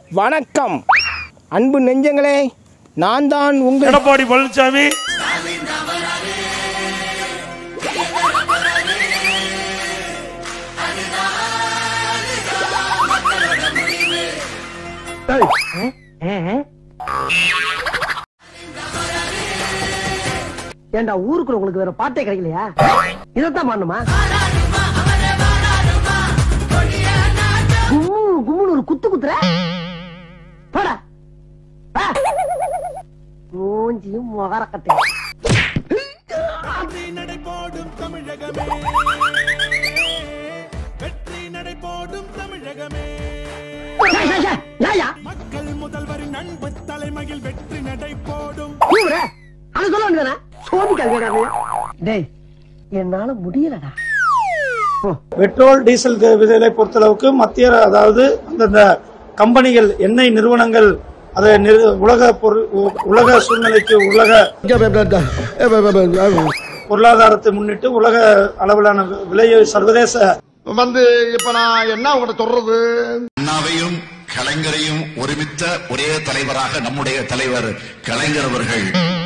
வணக்கம் அன்பு நெஞ்சங்களே நான் தான் உங்கள் எடப்பாடி பழனிசாமி ஏண்டா ஊருக்குள்ள உங்களுக்கு வேற பாட்டே கிடைக்கலையா இதைத்தான் பண்ணுமா கும்மு கும்முன்னு ஒரு குத்து குத்துற போடா வா. மூஞ்சியும் முகரக்கட்டையும் நடைபோடும் தமிழகமே வெற்றி நடைபோடும் தமிழகமே ஏய், ஏய், ஏய், ஏய்யா? மக்கள் முதல்வரின் அன்பு தலைமையில் வெற்றி நடைபோடும் கூவுற? அதை சொல்ல வேண்டியதானே? சோதிக்காதீங்க. டேய் என்னால முடியலடா பெட்ரோல் டீசல் விலையை பொறுத்தளவுக்கு மத்திய அதாவது அந்தந்த கம்பெனிகள் எண்ணெய் நிறுவனங்கள் அதை நிறு- உலக பொருள் உ- உலக சூழ்நிலைக்கு உலக பொருளாதாரத்தை முன்னிட்டு உலக அளவிலான விலையை சர்வதேச வந்து இப்ப நான் என்ன உங்கள்கிட்ட சொல்றது அண்ணாவையும் கலைஞரையும் ஒருமித்த ஒரே தலைவராக நம்முடைய தலைவர் கலைஞர் அவர்கள்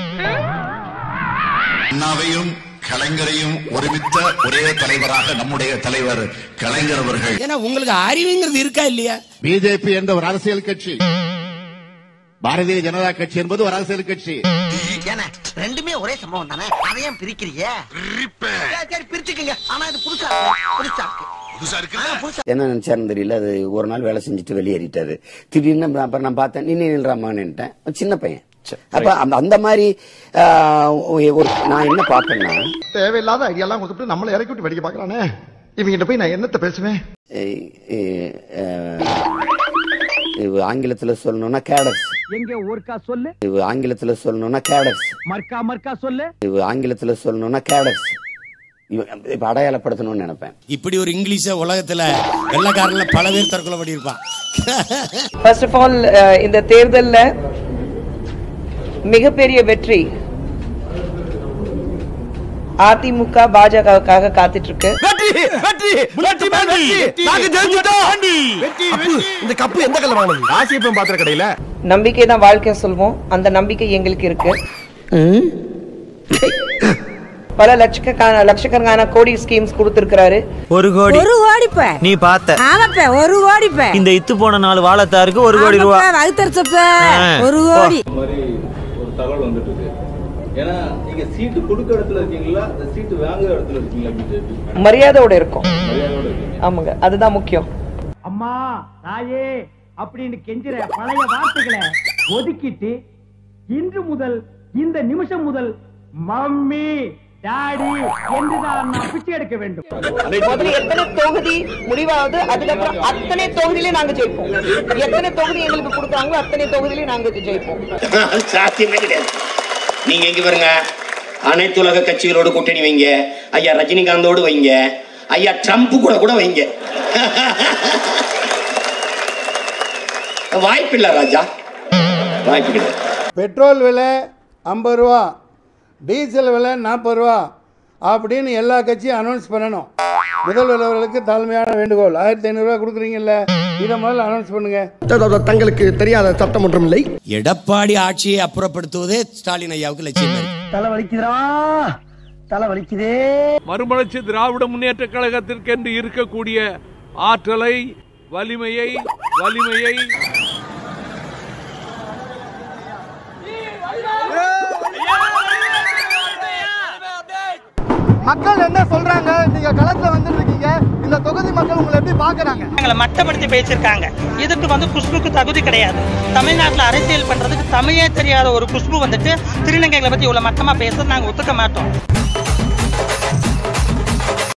அண்ணாவையும் கலைஞரையும் ஒருமித்த ஒரே தலைவராக நம்முடைய தலைவர் கலைஞர் அவர்கள் ஏன்னா உங்களுக்கு அறிவுங்கிறது இருக்கா இல்லையா பிஜேபி என்ற ஒரு அரசியல் கட்சி பாரதிய ஜனதா கட்சி என்பது ஒரு அரசியல் கட்சி ஏன்னா ரெண்டுமே ஒரே சம்பவம் தானே அதையும் பிரிக்கிறீங்க சரி, சரி பிரிச்சுக்கங்க ஆனா இது புதுசா இருக்கு. புதுசா இருக்கு புதுசா இருக்கு ஆ, புதுசா என்ன நினைச்சாருன்னு தெரியல அது ஒரு நாள் வேலை செஞ்சுட்டு வெளியேறிட்டாரு திடீர்னு நான் அப்புறம் நான் பார்த்தேன் நீ நில்றாமான்னுட்டேன் சின்ன பையன் அப்ப அந்த- அந்த மாதிரி ஆஹ், ஒரு நான் என்ன பார்ப்பேன்னா தேவையில்லாத ஐடியா எல்லாம் கொடுத்துட்டு நம்மள இறக்கி விட்டு வெடிக்க பாக்குறானே இவங்கிட்ட போய் நான் என்னத்த பேசுவேன் அஹ், அஹ், இது ஆங்கிலத்துல சொல்லணும்னா கேடர்ஸ் எங்க ஒருக்கா சொல்லு இது ஆங்கிலத்துல சொல்லணும்னா கேடர்ஸ் மர்க்கா மர்க்கா சொல்லு இது ஆங்கிலத்துல சொல்லணும்னா கேடர்ஸ் இப்ப அடையாளப்படுத்தணும்னு நினைப்பேன் இப்படி ஒரு இங்கிலீஷ உலகத்துல வெள்ளக்காரன்ல பல பேர் தற்கொலை பண்ணியிருப்பான் ஃபர்ஸ்ட் ஆஃப் ஆல் இந்த தேர்தல்ல மிகப்பெரிய வெற்றி அதிமுக பாஜகவுக்காக காத்துட்டு இருக்கு இந்த கப்பு எந்த கல்ல வாங்கினது ராசியப்பன் பாத்திர கடையில நம்பிக்கை தான் வாழ்க்கை சொல்வோம் அந்த நம்பிக்கை எங்களுக்கு இருக்கு பல லட்சக்கணக்கான லட்சக்கணக்கான கோடி ஸ்கீம்ஸ் கொடுத்திருக்கிறாரு ஒரு கோடி ஒரு கோடிப்ப நீ பார்த்த ஆமாப்ப ஒரு கோடிப்ப இந்த இத்து போன நாலு வாழத்தாருக்கு ஒரு கோடி ரூபா வகுத்தரிச்சப்ப ஆ. ஒரு கோடி மாதிரி ஒரு தகவல் வந்துட்டு இருக்கு ஏன்னா நீங்க சீட்டு கொடுக்க இடத்துல இருக்கீங்களா இந்த சீட்டு வாங்குற இடத்துல இருக்கீங்களா பிஜேபி மரியாதையோட இருக்கும் மரியாதையோட இருக்கீங்க ஆமாங்க அதுதான் முக்கியம் அம்மா தாயே அப்படின்னு கெஞ்சுற பழைய வார்த்தைகளை ஒதுக்கிட்டு இன்று முதல் இந்த நிமிஷம் முதல் மம்மி டாடி என்றுதான் நான் பிச்சை எடுக்க வேண்டும் முதல்ல எத்தனை தொகுதி முடிவாகுது அதுக்கப்புறம் அத்தனை தொகுதியிலே நாங்க ஜெயிப்போம் எத்தனை தொகுதி எங்களுக்கு கொடுக்குறாங்களோ அத்தனை தொகுதியிலே நாங்க ஜெயிப்போம் சாத்தியமே கிடையாது நீங்க எங்க பாருங்க அனைத்து உலக கட்சிகளோடு கூட்டணி வைங்க ஐயா ரஜினிகாந்தோடு வைங்க ஐயா ட்ரம்ப் கூட கூட வைங்க வாய்ப்பில்லை ராஜா வாய்ப்பு கிடையாது பெட்ரோல் விலை ஐம்பது ரூபா டீசல் விலை நாற்பது ரூபா அப்படின்னு எல்லா கட்சியும் அனௌன்ஸ் பண்ணணும் முதல்வர் அவர்களுக்கு தாழ்மையான வேண்டுகோள் ஆயிரத்தி ஐநூறுரூவா கொடுக்குறீங்கல்ல இதை முதல்ல அனௌன்ஸ் பண்ணுங்க தங்களுக்கு தெரியாத சட்டம் ஒன்றும் இல்லை எடப்பாடி ஆட்சியை அப்புறப்படுத்துவதே ஸ்டாலின் ஐயாவுக்கு லட்சியம் இருக்கு. தலை வலிக்குதுடா தலை வலிக்குதே மறுமலர்ச்சி திராவிட முன்னேற்ற கழகத்திற்கென்று இருக்கக்கூடிய ஆற்றலை வலிமையை வலிமையை மக்கள் என்ன சொல்றாங்க நீங்க களத்துல வந்துட்டு இருக்கீங்க இந்த தொகுதி மக்கள் உங்களை எப்படி பாக்குறாங்க எங்களை மட்டப்படுத்தி பேசியிருக்காங்க இதுக்கு வந்து குஷ்புக்கு தகுதி கிடையாது தமிழ்நாட்டுல அரசியல் பண்றதுக்கு தமிழே தெரியாத ஒரு குஷ்பு வந்துட்டு திருநங்கைகளை பத்தி இவ்வளவு மட்டமா பேச நாங்க ஒத்துக்க மாட்டோம்